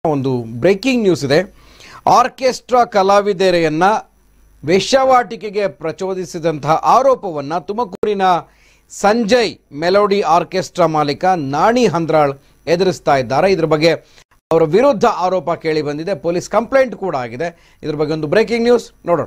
ಒಂದು breaking news ಇದೆ orchestra ಕಲಾವಿದೆಯರನ್ನ ವೇಶ್ಯಾವಾಟಿಕೆಗೆ ಪ್ರಚೋದಿಸಿದಂತಹ ಆರೋಪವನ್ನು ತುಮಕೂರಿನ ಸಂಜಯ್ ಮೆಲೋಡಿ ಆರ್ಕೆಸ್ಟ್ರಾ ಮಾಲೀಕ ನಾಣಿ ಹಂದ್ರಾಳ್ ಎದುರಿಸ್ತಾ ಇದ್ದಾರೆ ಇದ್ರ ಬಗ್ಗೆ ಅವರ ವಿರುದ್ಧ ಆರೋಪ ಕೇಳಿ ಬಂದಿದೆ ಪೊಲೀಸ್ ಕಂಪ್ಲೇಂಟ್ ಕೂಡ ಆಗಿದೆ ಇದ್ರ ಬಗ್ಗೆ ಒಂದು ಬ್ರೇಕಿಂಗ್ ನ್ಯೂಸ್ ನೋಡೋಣ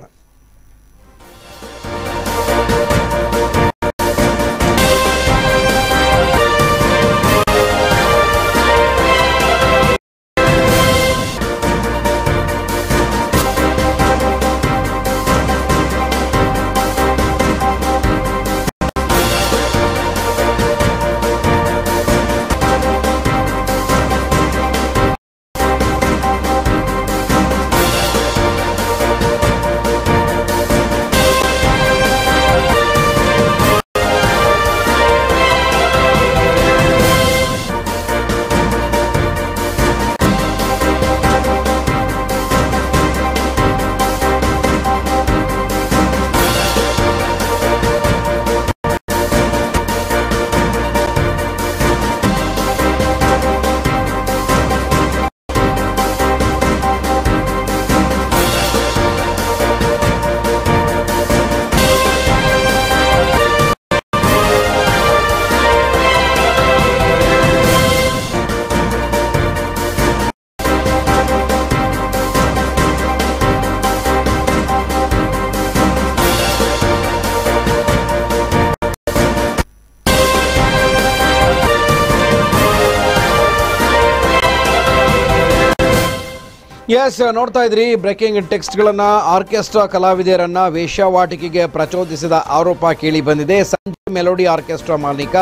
ಎಸ್ ನೋಡ್ತಾ ಇದ್ರಿ ಬ್ರೇಕಿಂಗ್ ಟೆಕ್ಸ್ಟ್ಗಳನ್ನ ಆರ್ಕೆಸ್ಟ್ರಾ ಕಲಾವಿದರನ್ನ ವೇಶ್ಯಾವಾಟಿಕೆಗೆ ಪ್ರಚೋದಿಸಿದ ಆರೋಪ ಕೇಳಿ ಬಂದಿದೆ ಸಂಜಯ್ ಮೆಲೋಡಿ ಆರ್ಕೆಸ್ಟ್ರಾ ಮಾಲೀಕ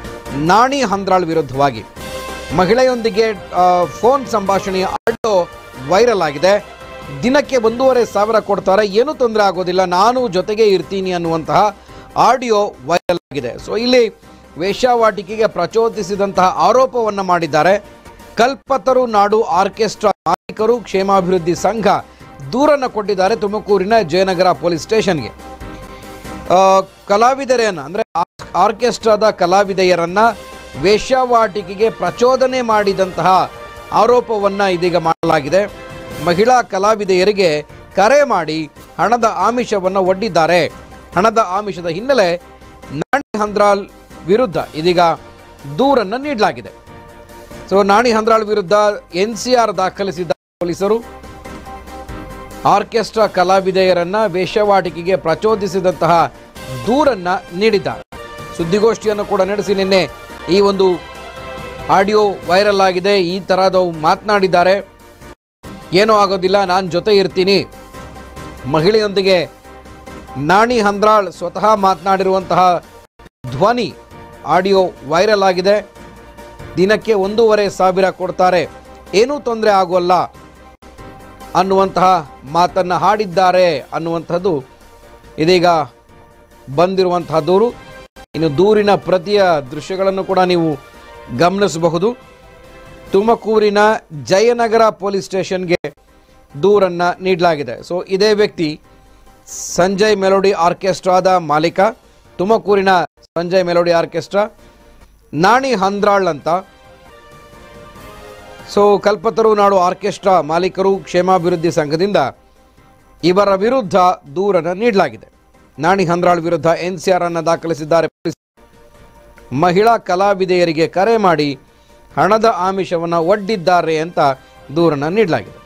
ನಾಣಿ ಹಂದ್ರಾಳ್ ವಿರುದ್ಧವಾಗಿ ಮಹಿಳೆಯೊಂದಿಗೆ ಆ, ಫೋನ್ ಸಂಭಾಷಣೆಯ ಆಡಿಯೋ ವೈರಲ್ ಆಗಿದೆ ದಿನಕ್ಕೆ ಒಂದೂವರೆ ಸಾವಿರ ಕೊಡ್ತಾರೆ ಏನೂ ತೊಂದರೆ ಆಗೋದಿಲ್ಲ ನಾನು ಜೊತೆಗೆ ಇರ್ತೀನಿ ಅನ್ನುವಂತಹ ಆಡಿಯೋ ವೈರಲ್ ಆಗಿದೆ ಸೊ ಇಲ್ಲಿ ವೇಶ್ಯಾವಾಟಿಕೆಗೆ ಪ್ರಚೋದಿಸಿದಂತಹ ಆರೋಪವನ್ನು ಮಾಡಿದ್ದಾರೆ ಕಲ್ಪತರು ನಾಡು ಆರ್ಕೆಸ್ಟ್ರಾ ಮಾಲೀಕರು ಕ್ಷೇಮಾಭಿವೃದ್ಧಿ ಸಂಘ ದೂರನ್ನು ಕೊಟ್ಟಿದ್ದಾರೆ ತುಮಕೂರಿನ ಜಯನಗರ ಪೊಲೀಸ್ ಸ್ಟೇಷನ್ಗೆ ಆ, ಕಲಾವಿದರನ್ನ ಅಂದ್ರೆ ಆರ್- ಆರ್ಕೆಸ್ಟ್ರಾದ ಕಲಾವಿದೆಯರನ್ನ ವೇಶ್ಯಾವಾಟಿಕೆಗೆ ಪ್ರಚೋದನೆ ಮಾಡಿದಂತಹ ಆರೋಪವನ್ನ ಇದೀಗ ಮಾಡಲಾಗಿದೆ ಮಹಿಳಾ ಕಲಾವಿದೆಯರಿಗೆ ಕರೆ ಮಾಡಿ ಹಣದ ಆಮಿಷವನ್ನು ಒಡ್ಡಿದ್ದಾರೆ ಹಣದ ಆಮಿಷದ ಹಿನ್ನೆಲೆ ನಾಣಿ ಹಂದ್ರಾಲ್ ವಿರುದ್ಧ ಇದೀಗ ದೂರನ್ನು ನೀಡಲಾಗಿದೆ ಸೊ ನಾಣಿ ಹಂದ್ರಾಳ್ ವಿರುದ್ಧ ಎನ್ ಸಿ ಆರ್ ದಾಖಲಿಸಿದ ಪೊಲೀಸರು ಆರ್ಕೆಸ್ಟ್ರಾ ಕಲಾವಿದೆಯರನ್ನ ವೇಶ್ಯಾವಾಟಿಕೆಗೆ ಪ್ರಚೋದಿಸಿದಂತಹ ದೂರನ್ನ ನೀಡಿದ್ದಾರೆ ಸುದ್ದಿಗೋಷ್ಠಿಯನ್ನು ಕೂಡ ನಡೆಸಿ ನಿನ್ನೆ ಈ ಒಂದು ಆಡಿಯೋ ವೈರಲ್ ಆಗಿದೆ ಈ ತರಹದ ಮಾತನಾಡಿದ್ದಾರೆ ಏನೂ ಆಗೋದಿಲ್ಲ ನಾನು ಜೊತೆ ಇರ್ತೀನಿ ಮಹಿಳೆಯೊಂದಿಗೆ ನಾಣಿ ಹಂದ್ರಾಳ್ ಸ್ವತಃ ಮಾತನಾಡಿರುವಂತಹ ಧ್ವನಿ ಆಡಿಯೋ ವೈರಲ್ ಆಗಿದೆ ದಿನಕ್ಕೆ ಒಂದೂವರೆ ಸಾವಿರ ಕೊಡ್ತಾರೆ ಏನೂ ತೊಂದರೆ ಆಗೋಲ್ಲ ಅನ್ನುವಂತಹ ಮಾತನ್ನ ಹಾಡಿದ್ದಾರೆ ಅನ್ನುವಂಥದ್ದು ಇದೀಗ ಬಂದಿರುವಂತಹ ದೂರು ಇನ್ನು ದೂರಿನ ಪ್ರತಿಯ ದೃಶ್ಯಗಳನ್ನು ಕೂಡ ನೀವು ಗಮನಿಸಬಹುದು ತುಮಕೂರಿನ ಜಯನಗರ ಪೊಲೀಸ್ ಸ್ಟೇಷನ್ಗೆ ದೂರನ್ನ ನೀಡಲಾಗಿದೆ ಸೊ ಇದೇ ವ್ಯಕ್ತಿ ಸಂಜಯ್ ಮೆಲೋಡಿ ಆರ್ಕೆಸ್ಟ್ರಾದ ಮಾಲೀಕ ತುಮಕೂರಿನ ಸಂಜಯ್ ಮೆಲೋಡಿ ಆರ್ಕೆಸ್ಟ್ರಾ ನಾಣಿ ಹಂದ್ರಾಳ್ ಅಂತ ಸೊ ಕಲ್ಪತರು ನಾಡು ಆರ್ಕೆಸ್ಟ್ರಾ ಮಾಲೀಕರು ಕ್ಷೇಮಾಭಿವೃದ್ಧಿ ಸಂಘದಿಂದ ಇವರ ವಿರುದ್ಧ ದೂರನ್ನು ನೀಡಲಾಗಿದೆ ನಾಣಿ ಹಂದ್ರಾಳ್ ವಿರುದ್ಧ ಎನ್ ಸಿ ಆರ್ ಅನ್ನು ದಾಖಲಿಸಿದ್ದಾರೆ ಪೊಲೀಸ್ ಮಹಿಳಾ ಕಲಾವಿದೆಯರಿಗೆ ಕರೆ ಮಾಡಿ ಹಣದ ಆಮಿಷವನ್ನು ಒಡ್ಡಿದ್ದಾರೆ ಅಂತ ದೂರನ್ನು ನೀಡಲಾಗಿದೆ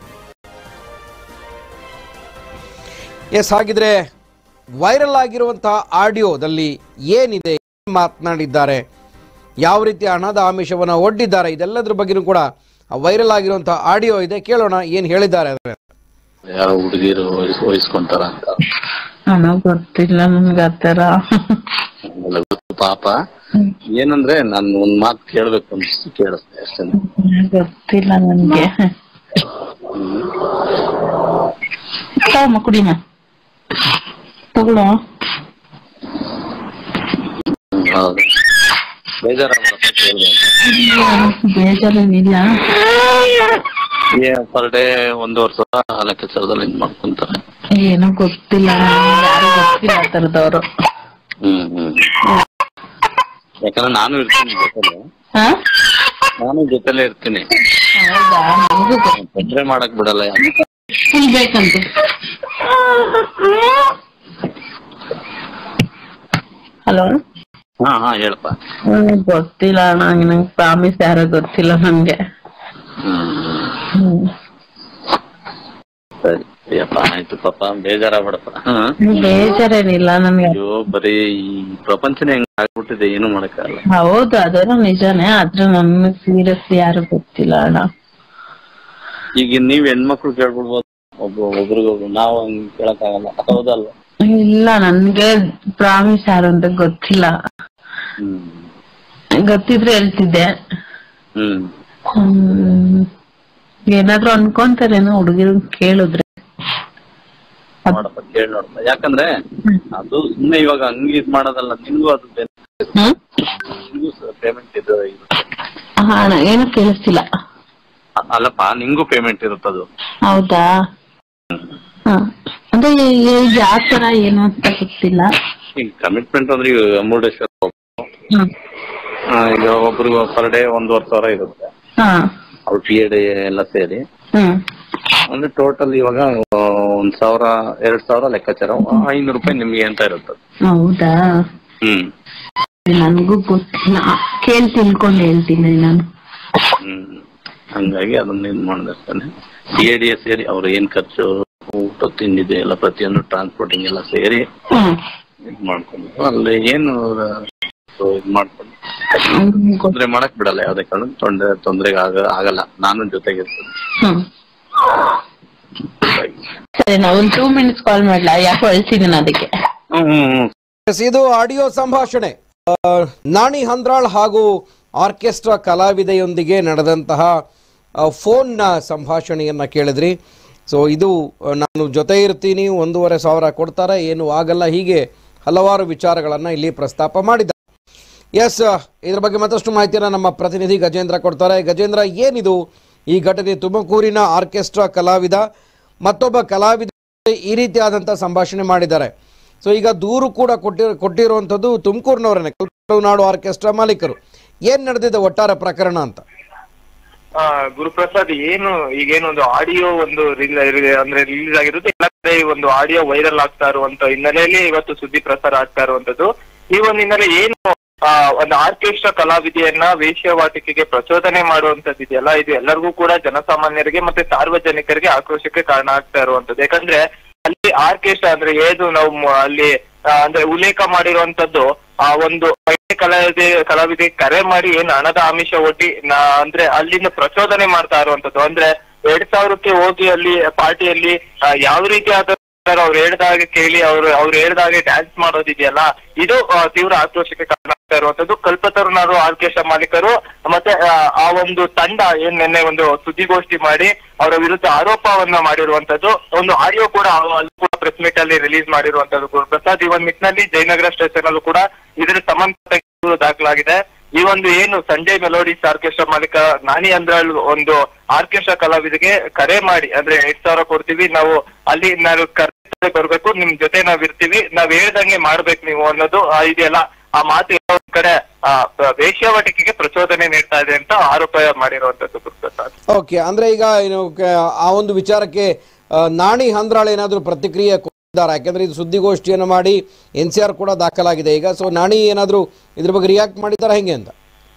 ಎಸ್ ಹಾಗಿದ್ರೆ ವೈರಲ್ ಆಗಿರುವಂತಹ ಆಡಿಯೋದಲ್ಲಿ ಏನಿದೆ ಏನ್ ಮಾತನಾಡಿದ್ದಾರೆ ಯಾವ ರೀತಿ ಹಣದ ಆಮಿಷವನ್ನು ಒಡ್ಡಿದ್ದಾರೆ ಇದೆಲ್ಲದ್ರ ಬಗ್ಗೆನೂ ಕೂಡ ವೈರಲ್ ಆಗಿರುವಂತಹ ಆಡಿಯೋ ಇದೆ ಕೇಳೋಣ ಏನ್ ಹೇಳಿದ್ದಾರೆ ಅದರ ಯಾವ ಹುಡುಗಿರು ವಹಿಸ್ ವಹಿಸ್ಕೊಂತಾರ ಅಂತ ಹಣ ಗೊತ್ತಿಲ್ಲ ನನ್ಗೆ ಆತರ ಆಮೇಲೆ ಗೊತ್ತು ಪಾಪ ಏನಂದ್ರೆ ನಾನು ಒಂದ್ ಮಾತು ಕೇಳ್ಬೇಕು ಅನ್ಸ್ತು ಕೇಳಿಸ್ದೆ ಅಷ್ಟೇ ಗೊತ್ತಿಲ್ಲ ನನ್ಗೆ ತಗೊಮ್ಮ ಕುಡಿನ ತಗೊಳ್ಳೋ ಹೌದು ಬೇಜಾರಾಗ್ಬಿಡಪ್ಪ ಕೇಳ್ದೆ ಅಂತ. ಬೇಜಾರೇನಿಲ್ಲ ಏ ಪರ್ ಡೇ ಒಂದೂವರೆ ಸಾವಿರ ಲೆಕ್ಕ ಸಾವಿರದಲ್ಲಿ ಇದ್ ಮಾಡ್ಕೊಂತಾರೆ ಏನೋ ಗೊತ್ತಿಲ್ಲ ನನ್ಗೆ ಯಾರು ಗೊತ್ತಿಲ್ಲ ಆ ಥರದವ್ರು ಹ್ಮ್ ಹ್ಮ್ ಯಾಕಂದ್ರೆ ನಾನು ಇರ್ತೀನಿ ಜೊತೆಲಿ ಹಾ ನಾನು ಜೊತೆಲೇ ಇರ್ತೀನಿ ಹೌದಾ ನಮಗೂ ತೊಂದ್ರೆ ಮಾಡಕ್ ಬಿಡಲ್ಲ ಯಾರು. ಫುಲ್ ಬೇಕಂತೆ ಹಲೋ ಹಾ ಹಾ ಹೇಳಪ್ಪ ಗೊತ್ತಿಲ್ಲ ಅಣ್ಣ ನಂಗೆ ಪ್ರಾಮಿಸ್ ಯಾರೋ ಗೊತ್ತಿಲ್ಲ ನನ್ಗೆ ಹ್ಮ್ ಹ್ಮ್. ಸರಿ ಅಯ್ಯಪ್ಪ ಆಯ್ತು ಪಾಪ ಬೇಜಾರಾಗ್ಬಿಡಪ್ಪ ಹ್ಮ್ ಬೇಜಾರೇನಿಲ್ಲ ನನ್ಗೆ ಅಯ್ಯೋ ಬರೀ ಈ ಪ್ರಪಂಚನೇ ಹೆಂಗ್ ಆಗ್ಬಿಟ್ಟಿದೆ ಏನು ಮಾಡಕ್ಕಾಗಲ್ಲ ಹೌದು ಅದೆಲ್ಲ ನಿಜಾನೇ ಆದ್ರೆ ನನ್ಗೆ ಸೀರಿಯಸ್ ಯಾರು ಗೊತ್ತಿಲ್ಲ ಅಣ್ಣ ಈಗ ನೀವ್ ಹೆಣ್ಮಕ್ಳು ಕೇಳ್ಬಿಡ್ಬೋದು ಒಬ್ಬ ಒಬ್ರಿಗೊಬ್ರು ನಾವು ಹಂಗ್ ಕೇಳಕ್ಕಾಗಲ್ಲ ಹೌದಲ್ವ ಇಲ್ಲ ನನ್ಗೆ ಪ್ರಾಮಿಸ್ ಯಾರು ಅಂತ ಗೊತ್ತಿಲ್ಲ ಹ್ಮ್ ಗೊತ್ತಿದ್ರೆ ಹೇಳ್ತಿದ್ದೆ ಹ್ಮ್ ಹ್ಮ್ ಏನಾದ್ರು ಅನ್ಕೊಂತಾರೇನೋ ಹುಡುಗಿರು ಕೇಳಿದ್ರೆ ನೋಡಪ್ಪ ಕೇಳಿ ನೋಡಪ್ಪ ಯಾಕಂದ್ರೆ ಅದು ಸುಮ್ನೆ ಇವಾಗ ಹಂಗ್ ಇದ್ ಮಾಡೋದಲ್ಲ ನಿನ್ಗೂ ಅದು benefit ಹ್ಮ್ ನಿನ್ಗೂ ಪೇಮೆಂಟ್ ಇದು ಇರುತ್ತೆ. ಹಾ ಅಣ್ಣ ಏನು ಕೇಳಿಸ್ತಿಲ್ಲ ಅ- ಅಲ್ಲಪ್ಪ ನಿಂಗೂ ಪೇಮೆಂಟ್ ಇರುತ್ತದು ಹೌದಾ ಹ ಅಂದ್ರೆ ಏಜ್ ಯಾವ ತರ ಏನು ಅಂತ ಗೊತ್ತಿಲ್ಲ ಈಗ ಕಮಿಟ್ಮೆಂಟ್ ಅಂದ್ರೆ ಈಗ ಮುರುಡೇಶ್ವರ ಹೋಗ್ಬೇಕು. ಹ್ಮ್ ಆ, ಈಗ ಒಬ್ರಿಗೆ ಪರ್ ಡೇ ಒಂದೂವರೆ ಸಾವಿರ ಇರುತ್ತೆ ಹಾ ಅವ್ರ ಪಿ ಎ ಎಲ್ಲ ಸೇರಿ ಹ್ಮ್ ಅಂದ್ರೆ ಟೋಟಲ್ ಇವಾಗ ಆ, ಒಂದ್ ಸಾವಿರ ಎರಡ್ ಸಾವಿರ ಲೆಕ್ಕಾಚಾರ ಐನೂರು ರೂಪಾಯಿ ನಿಮ್ಗೆ ಅಂತ ಇರುತ್ತೆ ಹೌದಾ ಹ್ಮ್ ನನ್ಗೂ ಗೊತ್ತಿಲ್ಲ ಕೇಳಿ ತಿಳ್ಕೊಂಡು ಹೇಳ್ತೀನಿ ನಾನು ಹ್ಮ್ ಹಂಗಾಗಿ ಅದನ್ನ ಇದ್ ಮಾಡಿದಿರ್ತಾನೆ ಸಿ ಎ ಡಿ ಎಸ್ ಸೇರಿ ಅವ್ರ ಏನ್ ಖರ್ಚು ಊಟ ತಿಂಡಿದೆ ಎಲ್ಲ ಪ್ರತಿಯೊಂದು ಟ್ರಾನ್ಸ್ಪೋರ್ಟಿಂಗ್ ಎಲ್ಲ ಸೇರಿ ಹ್ಮ್ ಇದ್ ಮಾಡ್ಕೊಂಡು ಅಲ್ಲಿ ಏನು ಸೊ ಇದ್ ಮಾಡ್ಕೊಂಡು ಹ್ಮ್ ಗೊತ್ತು. ತೊಂದ್ರೆ ಮಾಡಕ್ ಬಿಡಲ್ಲ ಯಾವ್ದೇ ಕಾರಣ ತೊಂದ್ರೆ ತೊಂದ್ರೆಗೆ ಆಗ ಆಗಲ್ಲ ನಾನು ಜೊತೆಗಿರ್ತೀನಿ ಹ್ಮ್ ಸರಿ ನಾ ಒಂದ್ ಟೂ ಮಿನಿಟ್ಸ್ ಕಾಲ್ ಮಾಡ್ಲಾ ಯಾಕೋ ಅಳ್ಸಿದ್ದೀನಿ ಅದಕ್ಕೆ ಹ್ಮ್ ಹ್ಮ್ ಹ್ಮ್ ಎಸ್, ಇದು ಆಡಿಯೋ ಸಂಭಾಷಣೆ ಆ, ನಾಣಿ ಹಂದ್ರಾಳ್ ಹಾಗೂ ಆರ್ಕೆಸ್ಟ್ರಾ ಕಲಾವಿದೆಯೊಂದಿಗೆ ನಡೆದಂತಹ ಆ, ಫೋನ್ನ ಸಂಭಾಷಣೆಯನ್ನ ಕೇಳಿದ್ರಿ ಸೊ ಇದು ಆ, ನಾನು ಜೊತೆ ಇರ್ತೀನಿ ಒಂದೂವರೆ ಸಾವಿರ ಕೊಡ್ತಾರೆ ಏನು ಆಗಲ್ಲ ಹೀಗೆ ಹಲವಾರು ವಿಚಾರಗಳನ್ನು ಇಲ್ಲಿ ಪ್ರಸ್ತಾಪ ಮಾಡಿದ್ದಾರೆ ಎಸ್ ಇದ್ರ ಬಗ್ಗೆ ಮತ್ತಷ್ಟು ಮಾಹಿತಿಯನ್ನು ನಮ್ಮ ಪ್ರತಿನಿಧಿ ಗಜೇಂದ್ರ ಕೊಡ್ತಾರೆ ಗಜೇಂದ್ರ ಏನಿದು ಈ ಘಟನೆ ತುಮಕೂರಿನ ಆರ್ಕೆಸ್ಟ್ರಾ ಕಲಾವಿದ ಮತ್ತೊಬ್ಬ ಕಲಾವಿದ ಈ ರೀತಿಯಾದಂಥ ಸಂಭಾಷಣೆ ಮಾಡಿದ್ದಾರೆ ಸೊ ಈಗ ದೂರು ಕೂಡ ಕೊಟ್ಟಿರೋ ಕೊಟ್ಟಿರುವಂಥದ್ದು ತುಮಕೂರಿನವರನ್ನೇ ನಾಡು ಆರ್ಕೆಸ್ಟ್ರಾ ಮಾಲೀಕರು ಏನು ನಡೆದಿದೆ ಒಟ್ಟಾರೆ ಪ್ರಕರಣ ಅಂತ ಆ, ಗುರುಪ್ರಸಾದ್ ಏನು ಈಗೇನು ಒಂದು ಆಡಿಯೋ ಒಂದು reel- reel- ಅಂದ್ರೆ ರಿಲೀಸ್ ಆಗಿರುತ್ತೆ ಎಲ್ಲ ಕಡೆ ಈ ಒಂದು ಆಡಿಯೋ ವೈರಲ್ ಆಗ್ತಾ ಇರುವಂತ ಹಿನ್ನೆಲೆಯಲ್ಲಿ ಇವತ್ತು ಸುದ್ದಿ ಪ್ರಸಾರ ಆಗ್ತಾ ಇರುವಂತದ್ದು ಈ ಒಂದು ಹಿನ್ನೆಲೆ ಏನು ಆ, ಒಂದು ಆರ್ಕೆಸ್ಟ್ರಾ ಕಲಾವಿದೆಯನ್ನ ವೇಶ್ಯವಾಟಿಕೆಗೆ ಪ್ರಚೋದನೆ ಮಾಡುವಂತದ್ದು ಇದೆಯಲ್ಲ ಇದು ಎಲ್ಲರಿಗೂ ಕೂಡ ಜನಸಾಮಾನ್ಯರಿಗೆ ಮತ್ತೆ ಸಾರ್ವಜನಿಕರಿಗೆ ಆಕ್ರೋಶಕ್ಕೆ ಕಾರಣ ಆಗ್ತಾ ಇರುವಂತದ್ದು ಯಾಕಂದ್ರೆ ಅಲ್ಲಿ ಆರ್ಕೆಸ್ಟ್ರಾ ಅಂದ್ರೆ ಏನು ನಾವು ಮ- ಅಲ್ಲಿ ಆ, ಅಂದ್ರೆ ಉಲ್ಲೇಖ ಮಾಡಿರುವಂತದ್ದು ಆ ಒಂದು ಮಹಿಳೆ ಕಲಾವಿದೆ ಕಲಾವಿದೆ ಕರೆ ಮಾಡಿ ಏನು ಹಣದ ಆಮಿಷ ಒಡ್ಡಿ ನಾ ಅಂದ್ರೆ ಅಲ್ಲಿಂದ ಪ್ರಚೋದನೆ ಮಾಡ್ತಾ ಇರುವಂತದ್ದು ಅಂದ್ರೆ ಎರಡ್ ಸಾವಿರಕ್ಕೆ ಹೋಗಿ ಅಲ್ಲಿ ಪಾರ್ಟಿಯಲ್ಲಿ ಆ, ಯಾವ ರೀತಿ ಆದ ಅವ್ರು ಹೇಳ್ದ ಹಾಗೆ ಕೇಳಿ ಅವ್ರು ಅವ್ರು ಹೇಳ್ದ ಹಾಗೆ ಡ್ಯಾನ್ಸ್ ಮಾಡೋದಿದೆಯಲ್ಲ ಇದು ಆ, ತೀವ್ರ ಆಕ್ರೋಶಕ್ಕೆ ಕಾರಣ ಆಗ್ತಾ ಇರುವಂತದ್ದು ಕಲ್ಪತರುನಾರು ಆರ್ಕೆಸ್ಟ್ರಾ ಮಾಲೀಕರು ಮತ್ತೆ ಆ, ಆ ಒಂದು ತಂಡ ಏನ್ ನಿನ್ನೆ ಒಂದು ಸುದ್ದಿಗೋಷ್ಠಿ ಮಾಡಿ ಅವರ ವಿರುದ್ಧ ಆರೋಪವನ್ನ ಮಾಡಿರುವಂತದ್ದು ಒಂದು ಆಡಿಯೋ ಕೂಡ ಅವ್- ಅಲ್ಲಿ ಕೂಡ ಪ್ರೆಸ್ ಮೀಟ್ ಅಲ್ಲಿ ರಿಲೀಸ್ ಮಾಡಿರುವಂತದ್ದು ಗುರುಪ್ರಸಾದ್ ಈ ಒಂದು ನಿಟ್ಟಿನಲ್ಲಿ ಜಯನಗರ ಸ್ಟೇಷನ್ ಅಲ್ಲೂ ಕೂಡ ಇದರ ಸಂಬಂಧಪಟ್ಟ ದೂರು ದಾಖಲಾಗಿದೆ ಈ ಒಂದು ಏನು ಸಂಜಯ್ ಮೆಲೋಡಿಸ್ ಆರ್ಕೆಸ್ಟ್ರಾ ಮಾಲೀಕ ನಾನಿ ಅಂದ್ರಲ್ ಒಂದು ಆರ್ಕೆಸ್ಟ್ರಾ ಕಲಾವಿದರಿಗೆ ಕರೆ ಮಾಡಿ ಅಂದ್ರೆ ಎರಡ್ ಸಾವಿರ ಕೊಡ್ತೀವಿ ನಾವು ಅಲ್ಲಿ ನಾವು ಕರೆ ಬರ್ಬೇಕು ನಿಮ್ ಜೊತೆ ನಾವ್ ಇರ್ತೀವಿ ನಾವ್ ಹೇಳ್ದಂಗೆ ಮಾಡ್ಬೇಕು ನೀವು ಅನ್ನೋದು ಆ, ಇದೆಯಲ್ಲ ಆ ಮಾತು ಎಲ್ಲೋ ಒಂದ್ ಕಡೆ ಆ ವೇಶ್ಯಾವಟಿಕೆಗೆ ಪ್ರಚೋದನೆ ನೀಡ್ತಾ ಇದೆ ಅಂತ ಆರೋಪ ಮಾಡಿರುವಂತದ್ದು ಗುರುಪ್ರಸಾದ್ ಓಕೆ ಅಂದರೆ ಈಗ ಏನು ಕ- ಆ ಒಂದು ವಿಚಾರಕ್ಕೆ ಆ, ನಾಣಿ ಹಂದ್ರಾಳ್ ಏನಾದರೂ ಪ್ರತಿಕ್ರಿಯೆ ಕೊಟ್ಟಿದ್ದಾರೆ ಯಾಕೆಂದರೆ ಇದು ಸುದ್ದಿಗೋಷ್ಠಿಯನ್ನು ಮಾಡಿ ಎನ್ ಸಿ ಆರ್ ಕೂಡ ದಾಖಲಾಗಿದೆ ಈಗ ಸೊ ನಾಣಿ ಏನಾದರೂ ಇದ್ರ ಬಗ್ಗೆ ರಿಯಾಕ್ಟ್ ಮಾಡಿದ್ದಾರೆ ಹೆಂಗೆ ಅಂತ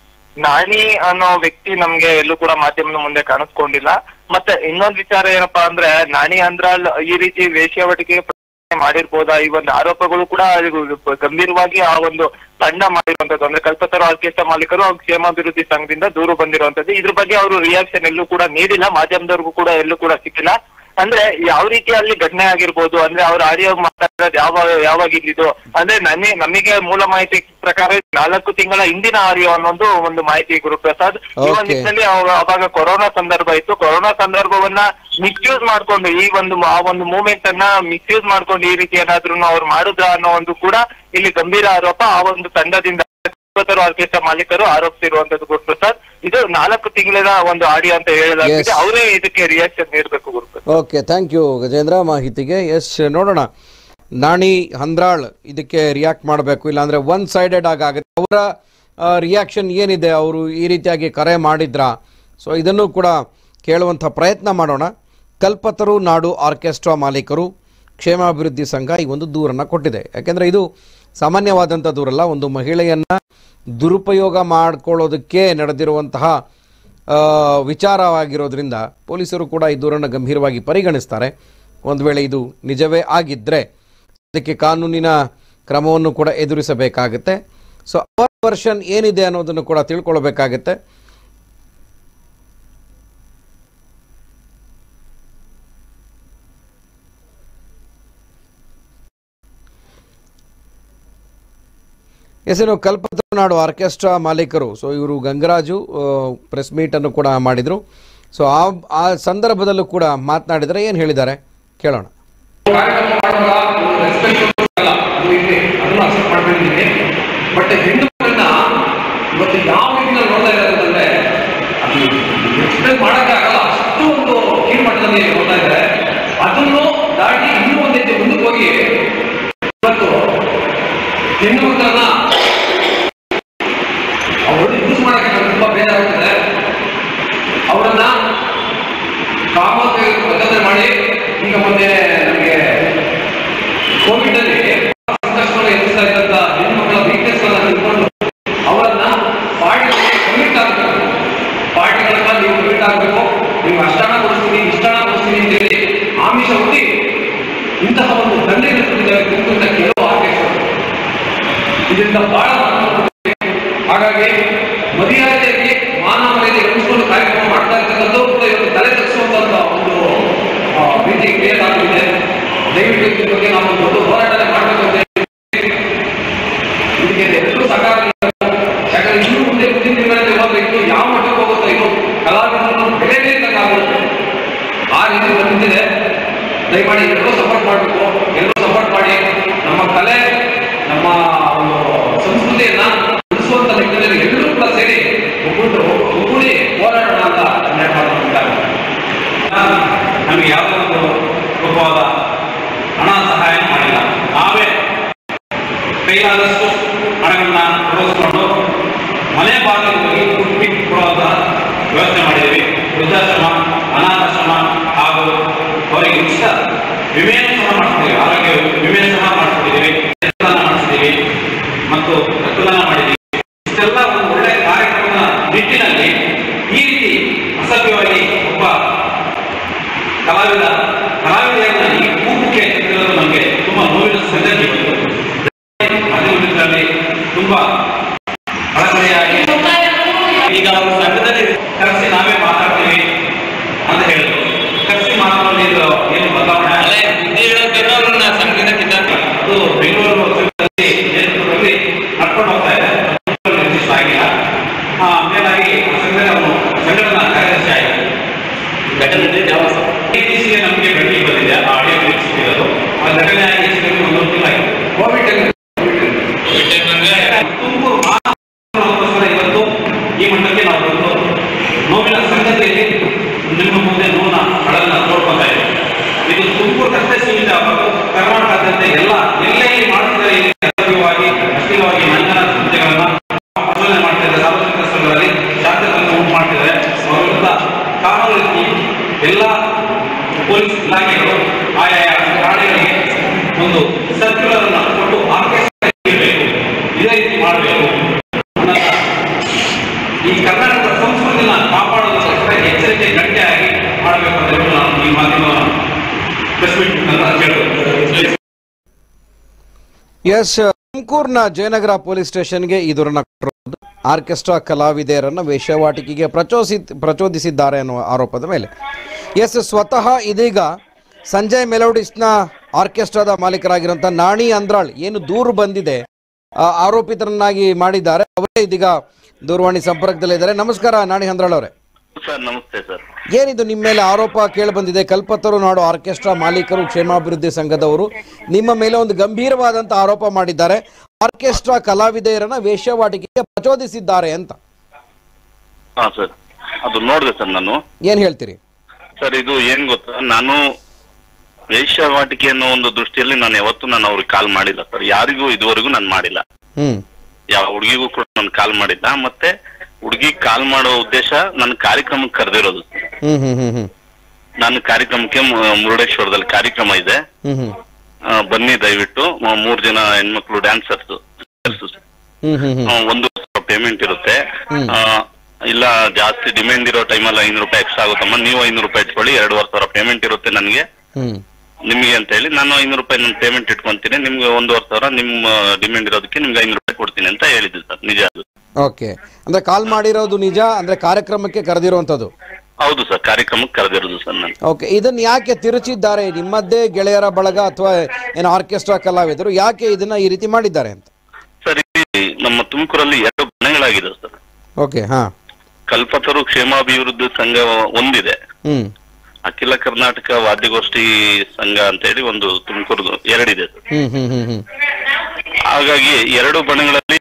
ನಾನಿ ಅನ್ನೋ ವ್ಯಕ್ತಿ ನಮ್ಗೆ ಎಲ್ಲೂ ಕೂಡ ಮಾಧ್ಯಮದ ಮುಂದೆ ಕಾಣಿಸ್ಕೊಂಡಿಲ್ಲ ಮತ್ತೆ ಇನ್ನೊಂದ್ ವಿಚಾರ ಏನಪ್ಪಾ ಅಂದ್ರೆ ನಾನಿ ಅಂದ್ರಲ್ ಈ ರೀತಿ ವೇಶ್ಯಾವಟಿಕೆ ಪ್ರಯತ್ನ ಮಾಡಿರ್ಬೋದಾ ಈ ಒಂದು ಆರೋಪಗಳು ಕೂಡ ಇದು ಗಂಭೀರವಾಗಿ ಆ ಒಂದು ತಂಡ ಮಾಡಿರುವಂತದ್ದು ಅಂದ್ರೆ ಕಲ್ಪತರು ಆರ್ಕೆಸ್ಟ್ರಾ ಮಾಲೀಕರು ಹಾಗೂ ಕ್ಷೇಮಾಭಿವೃದ್ಧಿ ಸಂಘದಿಂದ ದೂರು ಬಂದಿರುವಂತದ್ದು ಇದ್ರ ಬಗ್ಗೆ ಅವರು ರಿಯಾಕ್ಷನ್ ಎಲ್ಲೂ ಕೂಡ ನೀಡಿಲ್ಲ ಮಾಧ್ಯಮದವ್ರಿಗೂ ಕೂಡ ಎಲ್ಲೂ ಕೂಡ ಸಿಕ್ಕಿಲ್ಲ ಅಂದ್ರೆ ಯಾವ ರೀತಿ ಅಲ್ಲಿ ಘಟನೆ ಆಗಿರ್ಬೋದು ಅಂದ್ರೆ ಅವ್ರ ಆಡಿಯೋ ಮಾತಾಡೋದು ಯಾವ ಯಾವಾಗ ಇಲ್ಲಿದ್ದು ಅಂದ್ರೆ ನಮಗೆ ನಮಗೆ ಮೂಲ ಮಾಹಿತಿ ಪ್ರಕಾರ ನಾಲ್ಕು ತಿಂಗಳ ಹಿಂದಿನ ಆಡಿಯೋ ಅನ್ನೋದು ಒಂದು ಮಾಹಿತಿ ಗುರುಪ್ರಸಾದ್ ಈ ಒಂದು Okay. ನಿಟ್ಟಿನಲ್ಲಿ ಅವ- ಅವಾಗ ಕೊರೋನಾ ಸಂದರ್ಭ ಇತ್ತು ಕೊರೋನಾ ಸಂದರ್ಭವನ್ನ ಮಿಸ್ಯೂಸ್ ಮಾಡ್ಕೊಂಡು ಈ ಒಂದು ಆ ಒಂದು ಮೂವ್ಮೆಂಟ್ ಅನ್ನ ಮಿಸ್ಯೂಸ್ ಮಾಡ್ಕೊಂಡು ಈ ರೀತಿ ಏನಾದ್ರು ಅವ್ರು ಮಾಡುದ್ರ ಅನ್ನೋ ಒಂದು ಕೂಡ ಇಲ್ಲಿ ಗಂಭೀರ ಆರೋಪ ಆ ಒಂದು ತಂಡದಿಂದ ಇಪ್ಪತ್ತರ ಆರ್ಕೆಸ್ಟ್ರಾ ಮಾಲೀಕರು ಆರೋಪಿಸಿರುವಂತದ್ದು ಗುರುಪ್ರಸಾದ್ ಇದು ನಾಲ್ಕು ತಿಂಗಳ ಒಂದು ಆಡಿಯೋ ಅಂತ ಹೇಳಲಾಗಿದೆ Yes. ಅವರೇ ಇದಕ್ಕೆ ರಿಯಾಕ್ಷನ್ ನೀಡಬೇಕು Guruprasad okay thank you Gajendra ಮಾಹಿತಿಗೆ ಎಸ್ ನೋಡೋಣ ನಾಣಿ ಹಂದ್ರಾಳ್ ಇದಕ್ಕೆ ರಿಯಾಕ್ಟ್ ಮಾಡಬೇಕು ಇಲ್ಲಾಂದರೆ ಒನ್ ಸೈಡೆಡ್ ಆಗುತ್ತೆ ಅವರ ರಿಯಾಕ್ಷನ್ ಏನಿದೆ ಅವರು ಈ ರೀತಿಯಾಗಿ ಕರೆ ಮಾಡಿದ್ರಾ ಸೊ ಇದನ್ನು ಕೂಡ ಕೇಳುವಂಥ ಪ್ರಯತ್ನ ಮಾಡೋಣ ಕಲ್ಪತರು ನಾಡು ಆರ್ಕೆಸ್ಟ್ರಾ ಮಾಲೀಕರು ಕ್ಷೇಮಾಭಿವೃದ್ಧಿ ಸಂಘ ಈ ಒಂದು ದೂರನ್ನು ಕೊಟ್ಟಿದೆ ಯಾಕೆಂದರೆ ಇದು ಸಾಮಾನ್ಯವಾದಂಥ ದೂರಲ್ಲ ಒಂದು ಮಹಿಳೆಯನ್ನು ದುರುಪಯೋಗ ಮಾಡಿಕೊಳ್ಳೋದಕ್ಕೆ ನಡೆದಿರುವಂತಹ ಆ, ವಿಚಾರವಾಗಿರೋದ್ರಿಂದ ಪೊಲೀಸರು ಕೂಡ ಈ ದೂರನ್ನು ಗಂಭೀರವಾಗಿ ಪರಿಗಣಿಸ್ತಾರೆ ಒಂದು ವೇಳೆ ಇದು ನಿಜವೇ ಆಗಿದ್ದರೆ ಅದಕ್ಕೆ ಕಾನೂನಿನ ಕ್ರಮವನ್ನು ಕೂಡ ಎದುರಿಸಬೇಕಾಗುತ್ತೆ ಸೊ ಅವರ್ ವರ್ಷನ್ ಏನಿದೆ ಅನ್ನೋದನ್ನು ಕೂಡ ತಿಳ್ಕೊಳ್ಬೇಕಾಗತ್ತೆ ಎಸ್ ಏನು ಕಲ್ಪತರುನಾಡು ಆರ್ಕೆಸ್ಟ್ರಾ ಮಾಲೀಕರು ಸೊ ಇವರು ಗಂಗರಾಜು ಪ್ರೆಸ್ ಮೀಟನ್ನು ಕೂಡ ಮಾಡಿದರು ಸೊ ಆ ಆ ಸಂದರ್ಭದಲ್ಲೂ ಕೂಡ ಮಾತನಾಡಿದರೆ ಏನು ಹೇಳಿದ್ದಾರೆ ಕೇಳೋಣ ಬಟ್ ಹೆಣ್ಣು ಮಕ್ಕಳನ್ನ ಇವತ್ತು ಯಾವ ರೀತಿಯಲ್ಲಿ ನೋಡ್ತಾ ಇದ್ದಾರೆ ಅಂತಂದ್ರೆ ಅದು ಎಕ್ಸ್ಪ್ಲೇನ್ ಮಾಡೋಕ್ಕಾಗಲ್ಲ ಅಷ್ಟು ಒಂದು ಕೀಳ್ಮಟ್ಟದಲ್ಲಿ ನೋಡ್ತಾ ಇದ್ದಾರೆ ಅದನ್ನು ದಾಟಿ ಇನ್ನೂ ಒಂದು ಹೆಜ್ಜೆ ಮುಂದಕ್ಕೆ ಹೋಗಿ ಇವತ್ತು ಹೆಣ್ಣು ಮಕ್ಕಳನ್ನ ಅವರು ಯೂಸ್ ಮಾಡಕ್ಕೆ ನಂಗೆ ತುಂಬಾ ಬೇಜಾರಾಗ್ತದೆ ಅವರನ್ನ ಕಾಮಕ್ಕೆ ಬದ್ಧತೆ ಮಾಡಿ ಈಗ ಮೊನ್ನೆ ನಮಗೆ ಕೋವಿಡ್ ಅಲ್ಲಿ ಸಂಕಷ್ಟವನ್ನು ಎದುರಿಸ್ತಾ ಇದ್ದಂತ ಹೆಣ್ಮಕ್ಳ ವೀಕ್ನೆಸ್ ಅನ್ನ ತಿಳ್ಕೊಂಡು ಅವರನ್ನ ಪಾರ್ಟಿಗೆ ಕಮಿಟ್ ಆಗಬೇಕು ಪಾರ್ಟಿಗಳನ್ನ ನೀವು ಕಮಿಟ್ ಆಗಬೇಕು ನೀವು ಅಷ್ಟಣ ಕೊಡಿಸ್ತೀನಿ ಇಷ್ಟಣ ಕೊಡಿಸ್ತೀನಿ ಅಂತ ಹೇಳಿ ಆಮಿಷ ಹುಟ್ಟಿ ಇಂತಹ ಒಂದು ದಂಡೆ ನಡೆಸುತ್ತಿದ್ದಾರೆ ಕುರಿತಂತ ಕೆಲವು ಆರ್ಕೆಸ್ಟ್ರಾ ಇದರಿಂದ ಬಹಳ ಹಾಗಾಗಿ ಮರ್ಯಾದೆಗೆ ಮಾನ ಮರ್ಯಾದೆ ಉಳಿಸ್ಕೊಂಡು ಕಾರ್ಯಕ್ರಮ ಮಾಡ್ತಾ ಇರ್ತಕ್ಕಂಥ ಕೂಡ ಇವತ್ತು ತಲೆ ತಗ್ಗಿಸುವಂತ ಒಂದು ಆ, ರೀತಿ ಕ್ರಿಯೇಟ್ ಆಗಿದೆ ದಯವಿಟ್ಟು ಇದ್ರ ಬಗ್ಗೆ ನಾವು ಒಂದು ದೊಡ್ಡ ಹೋರಾಟನೇ ಮಾಡಬೇಕು ಅಂತ ಹೇಳಿ ಇದಕ್ಕೆ ಎಲ್ಲರೂ ಸಹಕಾರ ನೀಡಬೇಕು. ಯಾಕಂದ್ರೆ ಇನ್ನು ಮುಂದೆ ಮುಂದಿನ ದಿನಗಳಲ್ಲಿ ಹೋದ್ರೆ ಇನ್ನು ಯಾವ ಮಟ್ಟಕ್ಕೆ ಹೋಗುತ್ತೋ ಇನ್ನು ಕಲಾವಿದರನ್ನು ಬೆಲೆನೇ ಇದ್ದಂಗೆ ಆಗುತ್ತೆ ಆ ರೀತಿ ಬಂದಿದೆ ದಯಮಾಡಿ ಎಲ್ಲರೂ ಸಪೋರ್ಟ್ ಮಾಡಬೇಕು ಎಲ್ಲರೂ ಸಪೋರ್ಟ್ ಮಾಡಿ ನಮ್ಮ ಕಲೆ ನಮ್ಮ ಒಂದು ಸಂಸ್ಕೃತಿಯನ್ನ ಉಳಿಸುವಂತ ನಿಟ್ಟಿನಲ್ಲಿ ಎಲ್ಲರೂ ಕೂಡ ಸೇರಿ ಒಗ್ಗೂಡು ಒಗ್ಗೂಡಿ ಹೋರಾಡೋಣ ಅಂತ ಹೇಳ್ತಾರೆ ನಮಗೆ ಯಾವುದೇ ಒಂದು ರೂಪವಾದ ಹಣ ಸಹಾಯ ಮಾಡಿಲ್ಲ ನಾವೇ ಕೈಲಾದಷ್ಟು ಹಣಗಳನ್ನ ತೊಡಗಿಸ್ಕೊಂಡು ಮನೆ ಬಾಗಿಲಿಗೆ ಹುಟ್ಟಿ ಕೊಡುವಂತಹ ವ್ಯವಸ್ಥೆ ಮಾಡಿದ್ದೀವಿ ವೃದ್ಧಾಶ್ರಮ ಅನಾಥಾಶ್ರಮ ಹಾಗೂ ಅವರಿಗೆ ಉಚಿತ ವಿಮೆಯನ್ನು ಸಹ ಮಾಡಿಸ್ತೀವಿ ಆರೋಗ್ಯ ವಿಮೆ ಸಹ ಮಾಡಿಸ್ತಿದ್ದೀವಿ ರಕ್ತದಾನ ಮಾಡಿಸ್ತೀವಿ ಮತ್ತು ರಕ್ತದಾನ ಮಾಡಿದ್ದೀವಿ ಇಷ್ಟೆಲ್ಲ ಒಂದು ಒಳ್ಳೆಯ ಕಾರ್ಯಕ್ರಮದ ನಿಟ್ಟಿನಲ್ಲಿ ಈ ರೀತಿ ಅಸಭ್ಯವಾಗಿ ಒಬ್ಬ ಕಲಾವಿದ ಕಲಾವಿದೆಯನ್ನ ಈ ಕೂಪಕ್ಕೆ ತಿಳಿದು ನಮಗೆ ತುಂಬಾ ನೋವಿನ ಸಂಗತಿ ಬಂತು ಅದರಲ್ಲಿ ತುಂಬಾ ಕಳಕಳಿಯಾಗಿ ಈಗ ಅವರು ಸಂಘದಲ್ಲಿ ಕರೆಸಿ ನಾವೇ ಮಾತಾಡ್ತೀವಿ ಅಂತ ಹೇಳಿದ್ರು ಕರೆಸಿ ಮಾತಾಡೋದು ಏನು ಬದಲಾವಣೆ ಅದು ಬೆಂಗಳೂರು ಸಂಘದಲ್ಲಿ ನೇತೃತ್ವದಲ್ಲಿ ನಡ್ಕೊಂಡು ಹೋಗ್ತಾ ಇದೆ ನಿರ್ದಿಷ್ಟ ಆಗಿಲ್ಲ ಆ, ಮೇಲಾಗಿ ಆ ಸಂಘದಲ್ಲಿ ಅವನು ಸಂಘಟನಾ ಕಾರ್ಯದರ್ಶಿ ಆಗಿದೆ ಇತ್ತೀಚೆಗೆ ನಮಗೆ ಬೆಳಕಿಗೆ ಬಂದಿದೆ ಆ ಆಡಿಯೋ ಕ್ಲಿಪ್ಸ್ ಇರೋದು ಆ ಘಟನೆ ಆಗಿ ಇತ್ತೀಚೆಗೆ ಒಂದು ತಿಂಗಳಾಗಿದೆ ಕೋವಿಡ್ ಅಲ್ಲಿ ತುಮಕೂರು ಮಹಾನಗರಕ್ಕೋಸ್ಕರ ಇವತ್ತು ಈ ಮಟ್ಟಕ್ಕೆ ನಾವು ಬಂದು ನೋವಿನ ಸಂಗತಿಯಲ್ಲಿ ನಿಮ್ಮ ಮುಂದೆ ನೋವಿನ ಹಳನ್ನ ನೋಡ್ಕೊತಾ ಇದ್ದೀವಿ ಇದು ತುಮಕೂರು ಅಷ್ಟೇ ಸೀಮಿತ ಆಗಬೇಕು ಕರ್ನಾಟಕದಂತೆ ಎಲ್ಲ ಎಲ್ಲೆಲ್ಲಿ ಮಾಡ್ತಿದ್ದಾರೆ ಈ ಅಸಭ್ಯವಾಗಿ ಅಶ್ಲೀಲವಾಗಿ ನಂಜನ ಸಂಸ್ಥೆಗಳನ್ನ ಪ್ರಚೋದನೆ ಮಾಡ್ತಿದ್ದಾರೆ ಸಾರ್ವಜನಿಕ ಸ್ಥಳಗಳಲ್ಲಿ ಶಾಸಕರನ್ನು ಉಂಟು ಮಾಡ್ತಿದ್ದಾರೆ ಅವರ ವಿರುದ್ಧ ಕಾನೂನು ರೀತಿ ಎಲ್ಲ ಪೊಲೀಸ್ ಇಲಾಖೆಗಳು ಆಯಾಯ ಠಾಣೆಗಳಿಗೆ ಒಂದು ಸರ್ಕ್ಯುಲರ್ ಅನ್ನು ಕೊಟ್ಟು ಆರ್ಕೆಸ್ಟ್ರಾ ಇರಬೇಕು ಇದೇ ರೀತಿ ಮಾಡಬೇಕು ಅನ್ನೋಂಥ ಈ ಕರ್ನಾಟಕದ ಸಂಸ್ಕೃತಿನ ಕಾಪಾಡೋದಕ್ಕೋಸ್ಕರ ಎಚ್ಚರಿಕೆ ಗಟ್ಟಿಯಾಗಿ ಮಾಡಬೇಕು ಅಂತ ಹೇಳಿ ನಾನು ಈ ಮಾಧ್ಯಮ ಪ್ರೆಸ್ ಮೀಟ್ ಅಂತ ಕೇಳಬೇಕು ಎಸ್ ತುಮಕೂರಿನ ಜಯನಗರ ಪೊಲೀಸ್ ಸ್ಟೇಷನ್ಗೆ ಈ ದೂರನ್ನ ಕೊಟ್ಟಿರೋದು ಆರ್ಕೆಸ್ಟ್ರಾ ಕಲಾವಿದೆಯರನ್ನ ವೇಶ್ಯಾವಾಟಿಕೆಗೆ ಪ್ರಚೋದಿಸಿ ಪ್ರಚೋದಿಸಿದ್ದಾರೆ ಅನ್ನುವ ಆರೋಪದ ಮೇಲೆ ಎಸ್ ಸ್ವತಃ ಇದೀಗ ಸಂಜಯ್ ಮೆಲೋಡಿಸ್ನ ಆರ್ಕೆಸ್ಟ್ರಾದ ಮಾಲೀಕರಾಗಿರುವಂಥ ನಾಣಿ ಅಂದ್ರಾಳ್ ಏನು ದೂರು ಬಂದಿದೆ ಆ ಆರೋಪಿತರನ್ನಾಗಿ ಮಾಡಿದ್ದಾರೆ ಅವರೇ ಇದೀಗ ದೂರವಾಣಿ ಸಂಪರ್ಕದಲ್ಲಿದ್ದಾರೆ ನಮಸ್ಕಾರ ನಾಣಿ ಅಂದ್ರಾಳ್ ಅವರೇ ಸರ್ ನಮಸ್ತೆ ಸರ್ ಏನಿದು ನಿಮ್ಮ ಮೇಲೆ ಆರೋಪ ಕೇಳಿಬಂದಿದೆ ಕಲ್ಪತರು ನಾಡು ಆರ್ಕೆಸ್ಟ್ರಾ ಮಾಲೀಕರು ಕ್ಷೇಮಾಭಿವೃದ್ಧಿ ಸಂಘದವರು ನಿಮ್ಮ ಮೇಲೆ ಒಂದು ಗಂಭೀರವಾದಂತ ಆರೋಪ ಮಾಡಿದ್ದಾರೆ ಆರ್ಕೆಸ್ಟ್ರಾ ಕಲಾವಿದೆಯರನ್ನ ವೇಶ್ಯಾವಾಟಿಕೆಗೆ ಪ್ರಚೋದಿಸಿದ್ದಾರೆ ಅಂತ ಹಾ ಸರ್ ಅದು ನೋಡಿದೆ ಸರ್ ನಾನು ಏನ್ ಹೇಳ್ತೀರಿ ಸರ್ ಇದು ಏನ್ ಗೊತ್ತಾ ನಾನು ವೇಶ್ಯಾವಾಟಿಕೆ ಅನ್ನೋ ಒಂದು ದೃಷ್ಟಿಯಲ್ಲಿ ನಾನು ಯಾವತ್ತೂ ನಾನು ಅವ್ರಿಗೆ ಕಾಲ್ ಮಾಡಿಲ್ಲ ಸರ್ ಯಾರಿಗೂ ಇದುವರೆಗೂ ನಾನು ಮಾಡಿಲ್ಲ ಹ್ಮ್ ಯಾವ ಹುಡುಗಿಗೂ ಕೂಡ ನಾನು ನನ್ ಕಾಲ್ ಮಾಡಿದ್ದ ಮತ್ತೆ ಹುಡುಗಿ ಕಾಲ್ ಮಾಡೋ ಉದ್ದೇಶ ನನ್ನ ಕಾರ್ಯಕ್ರಮಕ್ಕೆ ಕರೆದಿರೋದು ಹ್ಮ್ ಹ್ಮ್ ಹ್ಮ್ ಹ್ಮ್ ನನ್ನ ಕಾರ್ಯಕ್ರಮಕ್ಕೆ ಮು- ಮುರುಡೇಶ್ವರದಲ್ಲಿ ಕಾರ್ಯಕ್ರಮ ಇದೆ ಹ್ಮ್ ಹ್ಮ್ ಆ, ಬನ್ನಿ ದಯವಿಟ್ಟು ಮ- ಮೂರ್ ಜನ ಹೆಣ್ಮಕ್ಳು ಡ್ಯಾನ್ಸರ್ಸ್ ಹ್ಮ್ ಹ್ಮ್ ಹ್ಮ್ ಒಂದು ಪೇಮೆಂಟ್ ಇರುತ್ತೆ ಹ್ಮ್. ಆ, ಇಲ್ಲ ಜಾಸ್ತಿ ಡಿಮ್ಯಾಂಡ್ ಇರೋ ಟೈಮಲ್ಲಿ ಐನೂರು ರೂಪಾಯಿ ಎಕ್ಸ್ಟ್ರಾ ಆಗುತ್ತಮ್ಮ ನೀವು ಐನೂರು ರೂಪಾಯಿ ಇಟ್ಕೊಳ್ಳಿ ಎರಡುವರೆ ಸಾವಿರ ಪೇಮೆಂಟ್ ಇರುತ್ತೆ ನನಗೆ ಹ್ಮ್ ನಿಮಗೆ ಅಂತ ಹೇಳಿ ನಾನು ಐನೂರು ರೂಪಾಯಿ ನನ್ನ ಪೇಮೆಂಟ್ ಇಟ್ಕೊಂತೀನಿ ನಿಮ್ಗೆ ಒಂದೂವರೆ ಸಾವಿರ ನಿಮ್ಮ ಡಿಮ್ಯಾಂಡ್ ಇರೋದಕ್ಕೆ ನಿಮ್ಗೆ ಐನೂರು ರೂಪಾಯಿ ಕೊಡ್ತೀನಿ ಅಂತ ಹೇಳಿದ್ದು ಸರ್ ನಿಜ ಅದು ಓಕೆ ಅಂದ್ರೆ ಕಾಲ್ ಮಾಡಿರೋದು ನಿಜ ಅಂದ್ರೆ ಕಾರ್ಯಕ್ರಮಕ್ಕೆ ಕರೆದಿರುವಂತದ್ದು ಹೌದು ಸರ್ ಕಾರ್ಯಕ್ರಮಕ್ಕೆ ಕರೆದಿರೋದು ಸರ್ ನಾನು ಓಕೆ ಇದನ್ನ ಯಾಕೆ ತಿರುಚಿದ್ದಾರೆ ನಿಮ್ಮದ್ದೇ ಗೆಳೆಯರ ಬಳಗ ಅಥವಾ ಏನು ಆರ್ಕೆಸ್ಟ್ರಾ ಕಲಾವಿದರು ಯಾಕೆ ಇದನ್ನ ಈ ರೀತಿ ಮಾಡಿದ್ದಾರೆ ಅಂತ ಸರ್ ಇಲ್ಲಿ ನಮ್ಮ ತುಮಕೂರಲ್ಲಿ ಎರಡು ಮನೆಗಳಾಗಿದೆ ಸರ್ ಓಕೆ ಹಾ ಕಲ್ಪತರು ಕ್ಷೇಮಾಭಿವೃದ್ಧಿ ಸಂಘ ಒಂದಿದೆ ಹ್ಮ್ ಅಖಿಲ ಕರ್ನಾಟಕ ವಾದ್ಯಗೋಷ್ಠಿ ಸಂಘ ಅಂತ ಹೇಳಿ ಒಂದು ತುಮಕೂರು ಎರಡಿದೆ ಸರ್ ಹ್ಮ್ ಹ್ಮ್ ಹ್ಮ್ ಹ್ಮ್ ಹಾಗಾಗಿ ಎರಡು ಬಣಗಳಲ್ಲಿ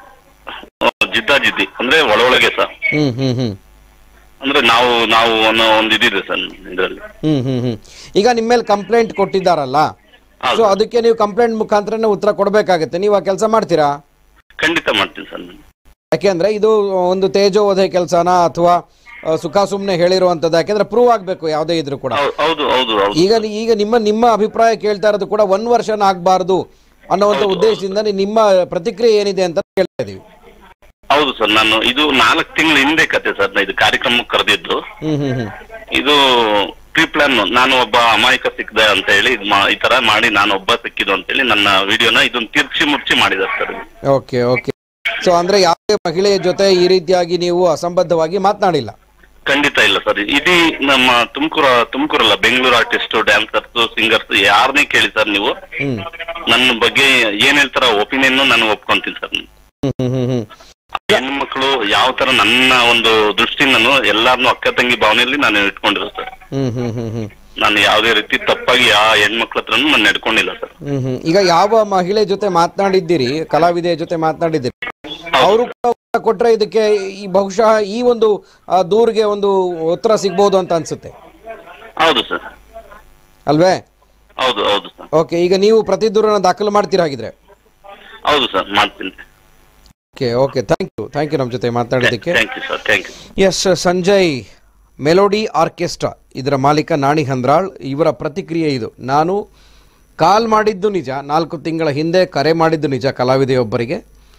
ಆ, ಜಿದ್ದಾಜಿದ್ದಿ ಅಂದ್ರೆ ಒಳೊಳಗೆ ಸರ್ ಹ್ಮ್ ಹ್ಮ್ ಹ್ಮ್ ಅಂದ್ರೆ ನಾವು ನಾವು ಅನ್ನೋ ಒಂದು ಇದಿದೆ ಸರ್ ಇದರಲ್ಲಿ ಹ್ಮ್ ಹ್ಮ್ ಹ್ಮ್ ಈಗ ನಿಮ್ಮ ಮೇಲೆ ಕಂಪ್ಲೇಂಟ್ ಕೊಟ್ಟಿದ್ದಾರಲ್ಲ ಹೌದು. ಸೊ ಅದಕ್ಕೆ ನೀವು ಕಂಪ್ಲೇಂಟ್ ಮುಖಾಂತರನೇ ಉತ್ತರ ಕೊಡಬೇಕಾಗತ್ತೆ ನೀವು ಆ ಕೆಲಸ ಮಾಡ್ತೀರಾ ಖಂಡಿತ ಮಾಡ್ತೀನಿ ಸರ್ ನಾನು ಯಾಕೆಂದ್ರೆ ಇದು ಒಂದು ತೇಜೋವಧೆ ಕೆಲಸನ ಅಥವಾ ಆ, ಸುಖ ಸುಮ್ಮನೆ ಹೇಳಿರುವಂಥದ್ದು ಯಾಕೆಂದ್ರೆ ಪ್ರೂವ್ ಆಗಬೇಕು ಯಾವುದೇ ಇದ್ರು ಕೂಡ ಹೌ- ಹೌದು ಹೌದು ಹೌದು ಈಗ ನಿ- ಈಗ ನಿಮ್ಮ ನಿಮ್ಮ ಅಭಿಪ್ರಾಯ ಕೇಳ್ತಾ ಇರೋದು ಕೂಡ ಒಂದ್ ವರ್ಷನ ಆಗ್ಬಾರ್ದು ಅನ್ನೋವಂಥ ಉದ್ದೇಶದಿಂದ ನಿ- ನಿಮ್ಮ ಪ್ರತಿಕ್ರಿಯೆ ಏನಿದೆ ಅಂತ ಕೇಳ್ತಾ ಇದೀವಿ ಹೌದು ಸರ್ ನಾನು ಇದು ನಾಲ್ಕು ತಿಂಗಳ ಹಿಂದೆ ಕತೆ ಸರ್ ನಾ ಇದು ಕಾರ್ಯಕ್ರಮಕ್ಕೆ ಕರೆದಿದ್ದು ಹ್ಮ್ ಹ್ಮ್ ಹ್ಮ್ ಇದು ಪ್ರೀ ಪ್ಲಾನ್ ನಾನು ಒಬ್ಬ ಅಮಾಯಕ ಸಿಕ್ದೆ ಅಂತ ಹೇಳಿ ಇದ್ ಮಾ- ಈ ತರ ಮಾಡಿ ನಾನು ಒಬ್ಬ ಸಿಕ್ಕಿದ್ದು ಅಂತ ಹೇಳಿ ನನ್ನ ವಿಡಿಯೋನ ಇದನ್ನ ತಿರ್ಚಿ ಮುರ್ಚಿ ಮಾಡಿದ್ದಾರೆ ಸರ್ ಓಕೆ ಓಕೆ ಸೊ ಅಂದ್ರೆ ಯಾವುದೇ ಮಹಿಳೆಯ ಜೊತೆ ಈ ರೀತಿಯಾಗಿ ನೀವು ಅಸಂಬದ್ಧವಾಗಿ ಮಾತನಾಡಿಲ್ಲ ಖಂಡಿತ ಇಲ್ಲ ಸರ್ ಇಡೀ ನಮ್ಮ ತುಮಕೂರು ತುಮಕೂರಲ್ಲ ಬೆಂಗಳೂರು ಆರ್ಟಿಸ್ಟ್ ಡ್ಯಾನ್ಸರ್ಸ್ ಸಿಂಗರ್ಸ್ ಯಾರನ್ನೇ ಕೇಳಿ ಸರ್ ನೀವು ಹ್ಮ್ ನನ್ನ ಬಗ್ಗೆ ಏನ್ ಹೇಳ್ತಾರ ಒಪಿನಿಯನ್ ನಾನು ಒಪ್ಕೊಂತೀನಿ ಸರ್ ಹ್ಮ್ ಹ್ಮ್ ಹ್ಮ್ ಹ್ಮ್ ಹೆಣ್ಣು ಮಕ್ಕಳು ಯಾವ ತರ ನನ್ನ ಒಂದು ದೃಷ್ಟಿ ನಾನು ಎಲ್ಲಾರನ್ನು ಅಕ್ಕ ತಂಗಿ ಭಾವನೆಯಲ್ಲಿ ನಾನು ಇಟ್ಕೊಂಡಿರೋ ಸರ್ ಹ್ಮ್ ಹ್ಮ್ ಹ್ಮ್ ಹ್ಮ್ ನಾನು ಯಾವುದೇ ರೀತಿ ತಪ್ಪಾಗಿ ಯಾವ ಹೆಣ್ಮಕ್ಳ ಹತ್ರನೂ ನಾನು ನಡ್ಕೊಂಡಿಲ್ಲ ಸರ್ ಹ್ಮ್ ಹ್ಮ್ ಈಗ ಯಾವ ಮಹಿಳೆ ಜೊತೆ ಮಾತನಾಡಿದ್ದೀರಿ ಕಲಾವಿದೆಯ ಜೊತೆ ಮಾತನಾಡಿದ್ದೀರಿ ಅವರು ಕೂಡ ಉತ್ತರ ಕೊಟ್ರೆ ಇದಕ್ಕೆ ಈ ಬಹುಶಃ ಈ ಒಂದು ಆ, ದೂರಿಗೆ ಒಂದು ಉತ್ತರ ಸಿಗ್ಬೋದು ಅಂತ ಅನ್ಸುತ್ತೆ ಹೌದು ಸರ್ ಅಲ್ವೇ ಹೌದು ಹೌದು ಸರ್ ಓಕೆ ಈಗ ನೀವು ಪ್ರತಿ ದೂರನ ದಾಖಲು ಮಾಡ್ತೀರಾ ಹಾಗಿದ್ರೆ ಹೌದು ಸರ್ ಮಾಡ್ತೀನಿ okay okay thank you thank you ನಮ್ಮ ಜೊತೆ ಮಾತನಾಡಿದ್ದಕ್ಕೆ thank you sir thank you yes Sanjay melody orchestra ಇದರ ಮಾಲೀಕ ನಾಣಿ ಹಂದ್ರಾಳ್ ಇವರ ಪ್ರತಿಕ್ರಿಯೆ ಇದು ನಾನು ಕಾಲ್ ಮಾಡಿದ್ದು ನಿಜ ನಾಲ್ಕು ತಿಂಗಳ ಹಿಂದೆ ಕರೆ ಮಾಡಿದ್ದು ನಿಜ ಕಲಾವಿದೆಯೊಬ್ಬರಿಗೆ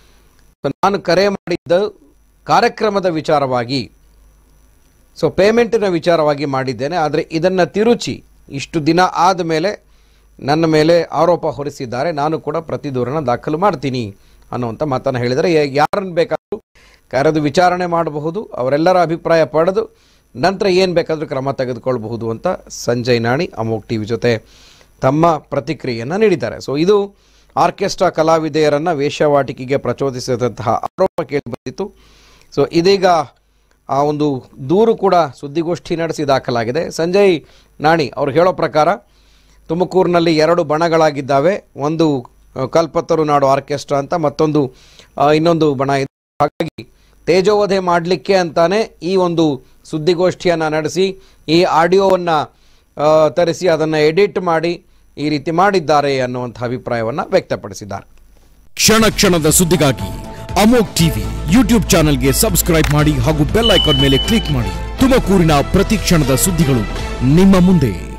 ನಾನು ಕರೆ ಮಾಡಿದ್ದು ಕಾರ್ಯಕ್ರಮದ ವಿಚಾರವಾಗಿ ಸೊ ಪೇಮೆಂಟಿನ ವಿಚಾರವಾಗಿ ಮಾಡಿದ್ದೇನೆ ಆದರೆ ಇದನ್ನು ತಿರುಚಿ ಇಷ್ಟು ದಿನ ಆದ ಮೇಲೆ ನನ್ನ ಮೇಲೆ ಆರೋಪ ಹೊರಿಸಿದ್ದಾರೆ ನಾನು ಕೂಡ ಪ್ರತಿ ದೂರನ ದಾಖಲು ಮಾಡ್ತೀನಿ ಅನ್ನುವಂಥ ಮಾತನ್ನು ಹೇಳಿದರೆ ಯಾರನ್ನು ಬೇಕಾದರೂ ಕರೆದು ವಿಚಾರಣೆ ಮಾಡಬಹುದು ಅವರೆಲ್ಲರ ಅಭಿಪ್ರಾಯ ಪಡೆದು ನಂತರ ಏನು ಬೇಕಾದರೂ ಕ್ರಮ ತೆಗೆದುಕೊಳ್ಬಹುದು ಅಂತ ಸಂಜಯ್ ನಾಣಿ ಅಮೋಕ್ ಟಿ ವಿ ಜೊತೆ ತಮ್ಮ ಪ್ರತಿಕ್ರಿಯೆಯನ್ನು ನೀಡಿದ್ದಾರೆ ಸೊ ಇದು ಆರ್ಕೆಸ್ಟ್ರಾ ಕಲಾವಿದೆಯರನ್ನು ವೇಶ್ಯಾವಾಟಿಕೆಗೆ ಪ್ರಚೋದಿಸಿದಂತಹ ಆರೋಪ ಕೇಳಿ ಬಂದಿತ್ತು ಸೊ ಇದೀಗ ಆ ಒಂದು ದೂರು ಕೂಡ ಸುದ್ದಿಗೋಷ್ಠಿ ನಡೆಸಿ ದಾಖಲಾಗಿದೆ ಸಂಜಯ್ ನಾಣಿ ಅವ್ರು ಹೇಳೋ ಪ್ರಕಾರ ತುಮಕೂರಿನಲ್ಲಿ ಎರಡು ಬಣಗಳಾಗಿದ್ದಾವೆ ಒಂದು ಆ, ಕಲ್ಪತರು ನಾಡು ಆರ್ಕೆಸ್ಟ್ರಾ ಅಂತ ಮತ್ತೊಂದು ಆ, ಇನ್ನೊಂದು ಬಣ ಇದೆ ಹಾಗಾಗಿ ತೇಜೋವಧೆ ಮಾಡಲಿಕ್ಕೆ ಅಂತಾನೆ ಈ ಒಂದು ಸುದ್ದಿಗೋಷ್ಠಿಯನ್ನು ನಡೆಸಿ ಈ ಆಡಿಯೋವನ್ನು ತರಿಸಿ ಅದನ್ನು ಎಡಿಟ್ ಮಾಡಿ ಈ ರೀತಿ ಮಾಡಿದ್ದಾರೆ ಅನ್ನುವಂಥ ಅಭಿಪ್ರಾಯವನ್ನು ವ್ಯಕ್ತಪಡಿಸಿದ್ದಾರೆ ಕ್ಷಣ ಕ್ಷಣದ ಸುದ್ದಿಗಾಗಿ ಅಮೋಕ್ ಟಿವಿ ಯೂಟ್ಯೂಬ್ ಚಾನೆಲ್ಗೆ ಸಬ್ಸ್ಕ್ರೈಬ್ ಮಾಡಿ ಹಾಗೂ ಬೆಲ್ ಐಕಾನ್ ಮೇಲೆ ಕ್ಲಿಕ್ ಮಾಡಿ ತುಮಕೂರಿನ ಪ್ರತಿ ಕ್ಷಣದ ಸುದ್ದಿಗಳು ನಿಮ್ಮ ಮುಂದೆ